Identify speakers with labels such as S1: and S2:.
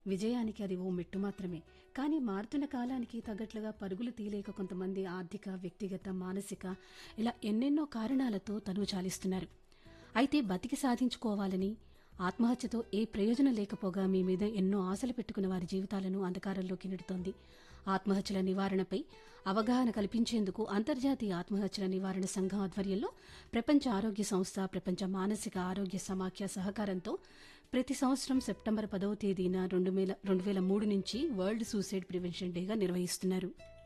S1: విజయానికి అది ఓ మెట్టు మాత్రమే కానీ మారుతున్న కాలానికి తగ్గట్లుగా పరుగులు తీయలేక కొంతమంది ఆర్థిక వ్యక్తిగత మానసిక ఇలా ఎన్నెన్నో కారణాలతో తనువు చాలిస్తున్నారు అయితే బతికి సాధించుకోవాలని ఆత్మహత్యతో ఏ ప్రయోజనం లేకపోగా మీ మీద ఎన్నో ఆశలు పెట్టుకున్న వారి జీవితాలను అంధకారంలోకి నెడుతోంది ఆత్మహత్యల నివారణపై అవగాహన కల్పించేందుకు అంతర్జాతీయ ఆత్మహత్యల నివారణ సంఘం ఆధ్వర్యంలో ప్రపంచ ఆరోగ్య సంస్థ ప్రపంచ మానసిక ఆరోగ్య సమాఖ్య సహకారంతో ప్రతి సంవత్సరం సెప్టెంబర్ పదవ తేదీన రెండు వేల రెండు వేల మూడు నుంచి వరల్డ్ సూసైడ్ ప్రివెన్షన్ డేగా నిర్వహిస్తున్నారు